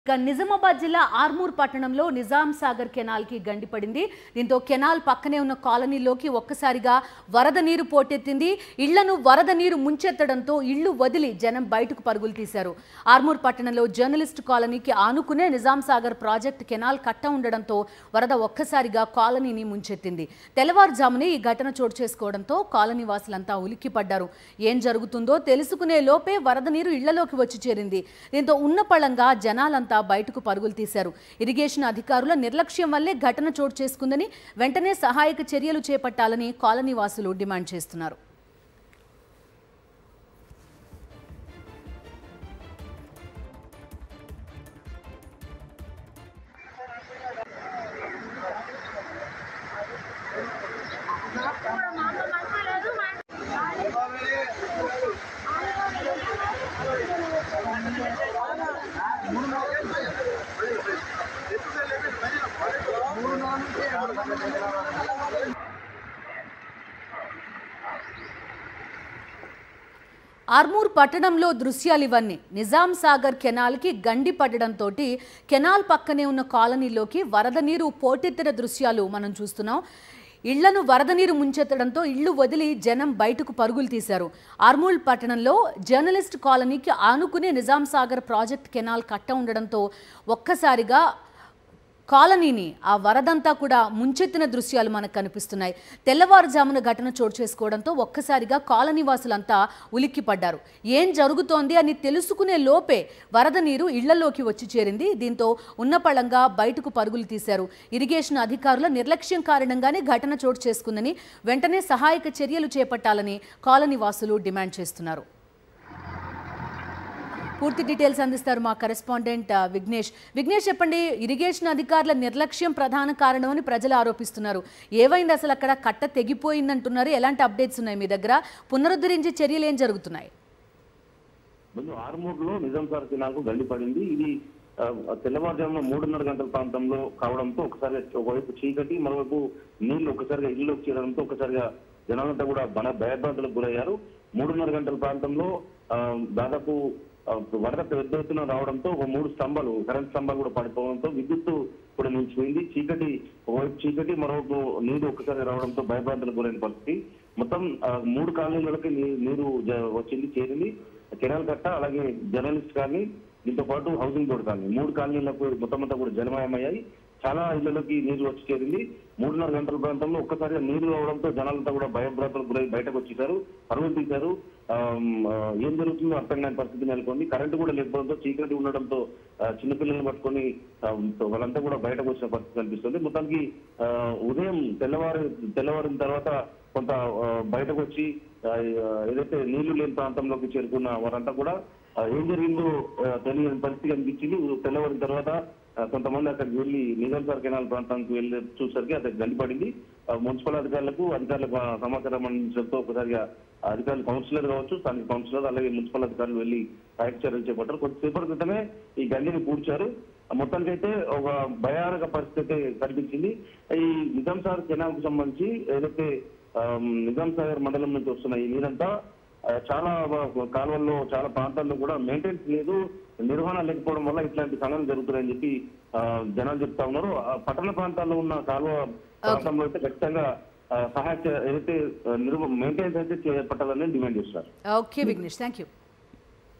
ఇక నిజామాబాద్ జిల్లా ఆర్మూర్ పట్టణంలో నిజాం సాగర్ కెనాల్ కి గండిపడింది దీంతో కెనాల్ పక్కనే ఉన్న కాలనీలోకి ఒక్కసారిగా వరద నీరు పోటెత్తింది ఇళ్లను వరద నీరు ముంచెత్తడంతో ఇళ్లు వదిలి జనం బయటకు పరుగులు తీశారు ఆర్మూర్ పట్టణంలో జర్నలిస్ట్ కాలనీకి ఆనుకునే నిజాం సాగర్ ప్రాజెక్ట్ కెనాల్ కట్ట ఉండడంతో వరద ఒక్కసారిగా కాలనీని ముంచెత్తింది తెల్లవారుజామునే ఈ ఘటన చోటు చేసుకోవడంతో కాలనీ వాసులంతా ఉలిక్కిపడ్డారు ఏం జరుగుతుందో తెలుసుకునే లోపే వరద నీరు ఇళ్లలోకి వచ్చి చేరింది దీంతో ఉన్నపళంగా జనాలంతా బయటకు పరుగులు తీశారు ఇరిగేషన్ అధికారుల నిర్లక్ష్యం వల్లే ఘటన చోటు చేసుకుందని వెంటనే సహాయక చర్యలు చేపట్టాలని కాలనీ వాసులు డిమాండ్ చేస్తున్నారు ఆర్మూర్ పట్టణంలో దృశ్యాలు ఇవన్నీ నిజాం సాగర్ కెనాల్కి గండి పడడంతో కెనాల్ పక్కనే ఉన్న కాలనీలోకి వరద నీరు పోటెత్తిన దృశ్యాలు మనం చూస్తున్నాం ఇళ్లను వరద నీరు ముంచెత్తడంతో ఇళ్లు వదిలి జనం బయటకు పరుగులు తీశారు ఆర్మూల్ పట్టణంలో జర్నలిస్ట్ కాలనీకి ఆనుకునే నిజాం సాగర్ ప్రాజెక్ట్ కెనాల్ కట్ట ఉండడంతో ఒక్కసారిగా కాలనీని ఆ వరదంతా కూడా ముంచెత్తిన దృశ్యాలు మనకు కనిపిస్తున్నాయి తెల్లవారుజామున ఘటన చోటు చేసుకోవడంతో ఒక్కసారిగా కాలనీ వాసులంతా ఉలిక్కిపడ్డారు ఏం జరుగుతోంది అని తెలుసుకునే లోపే వరద నీరు ఇళ్లలోకి వచ్చి చేరింది దీంతో ఉన్నపళంగా బయటకు పరుగులు తీశారు ఇరిగేషన్ అధికారుల నిర్లక్ష్యం కారణంగానే ఘటన చోటు చేసుకుందని వెంటనే సహాయక చర్యలు చేపట్టాలని కాలనీ వాసులు డిమాండ్ చేస్తున్నారు పూర్తి డీటెయిల్స్ అందిస్తారు మా కరెస్పాండెంట్ ఆ, విఘ్నేష్ విఘ్నేష్ చెప్పండి ఇరిగేషన్ అధికారుల నిర్లక్ష్యం ప్రధాన కారణమని ప్రజలు ఆరోపిస్తున్నారు ఏవైంది అసలు అక్కడ కట్ట తెగిపోయిందంటున్నారు ఎలాంటి అప్డేట్స్ ఉన్నాయి మీ దగ్గర పునరుద్ధరించే చర్యలు ఏం జరుగుతున్నాయి ముందు ఆరుమూరులో నిజాం సార్ కెనాల్కు గండి పడింది ఇది ఆ, తెల్లవారుజామున మూడున్నర గంటల ప్రాంతంలో కావడంతో ఒకసారి ఒకవైపు చీకటి మరోవైపు నీళ్లు ఒకసారిగా ఇల్లులోకి చేరడంతో ఒకసారిగా జనాలంతా కూడా బన భయభ్రాంతులకు గురయ్యారు మూడున్నర గంటల ప్రాంతంలో ఆ, దాదాపు ఆ, వరద పెద్ద ఎత్తున రావడంతో ఒక మూడు స్తంభాలు కరెంట్ స్తంభాలు కూడా పడిపోవడంతో విద్యుత్తు కూడా నిలిచిపోయింది చీకటి ఒకవైపు చీకటి మరోవైపు నీరు ఒకసారి రావడంతో భయభ్రాంతులకు గురైన పరిస్థితి మొత్తం ఆ, మూడు కాలనీలకి నీ- నీరు జ- వచ్చింది చేరింది కెనాల్ కట్ట అలాగే జర్నలిస్ట్ కాలనీ దీంతో పాటు హౌసింగ్ బోర్డు కాలనీ మూడు కాలనీలకు మొత్తం అంతా కూడా జలమయమయ్యాయి చాలా ఇళ్లలోకి నీరు వచ్చి చేరింది మూడున్నర గంటల ప్రాంతంలో ఒక్కసారిగా నీరు రావడంతో జనాలంతా కూడా భయభ్రాంతులకు గురై బయటకు వచ్చేసారు పరుగులు తీశారు ఆమ్, ఆ, ఏం జరుగుతుందో అర్థం కాని పరిస్థితి నెలకొంది కరెంటు కూడా లేకపోవడంతో చీకటి ఉండడంతో ఆ, చిన్నపిల్లల్ని పట్టుకొని ఆ, వాళ్ళంతా కూడా బయటకు వచ్చిన పరిస్థితి కనిపిస్తుంది మొత్తానికి ఆ, ఉదయం తెల్లవారు తెల్లవారిన తర్వాత కొంత ఆ, బయటకు వచ్చి ఆ, ఏదైతే నీళ్లు లేని ప్రాంతంలోకి చేరుకున్న వారంతా కూడా ఆ, ఏం జరిగిందో ఆ, తెలియని పరిస్థితి కనిపించింది తెల్లవారిన తర్వాత ఆ, కొంతమంది అక్కడికి వెళ్లి నిజాం సార్ కెనాల్ ప్రాంతానికి వెళ్ళి చూసరికి అతనికి గండిపడింది ఆ, మున్సిపల్ అధికారులకు అధికారులకు ఆ, సమాచారం అందించడంతో ఒకసారిగా ఆ అధికారులు కౌన్సిలర్ కావచ్చు స్థానిక కౌన్సిలర్ అలాగే మున్సిపల్ అధికారులు వెళ్లి సహాయక చర్యలు చేపట్టారు కొద్దిసేపటి క్రితమే ఈ గండిని పూడ్చారు ఆ, మొత్తానికైతే ఒక భయానక పరిస్థితి అయితే కనిపించింది ఈ నిజాం సార్ కెనాల్ కు సంబంధించి ఏదైతే ఆ, నిజాం సాగర్ మండలం నుంచి వస్తున్న ఈ నీరంతా ఆ, చాలా వ- కాలువల్లో చాలా ప్రాంతాల్లో కూడా మెయింటెనెన్స్ లేదు నిర్వహణ లేకపోవడం వల్ల ఇట్లాంటి సంఘటనలు జరుగుతున్నాయని చెప్పి ఆ, జనాలు చెప్తా ఉన్నారు ఆ, పట్టణ ప్రాంతాల్లో ఉన్న కాలువ ప్రాంతంలో అయితే ఖచ్చితంగా ఆ, సహాయ చే- ఏదైతే మెయింటెనెన్స్ అయితే చేపట్టాలని డిమాండ్ చేస్తున్నారు ఓకే విఘ్నేష్ థ్యాంక్ యూ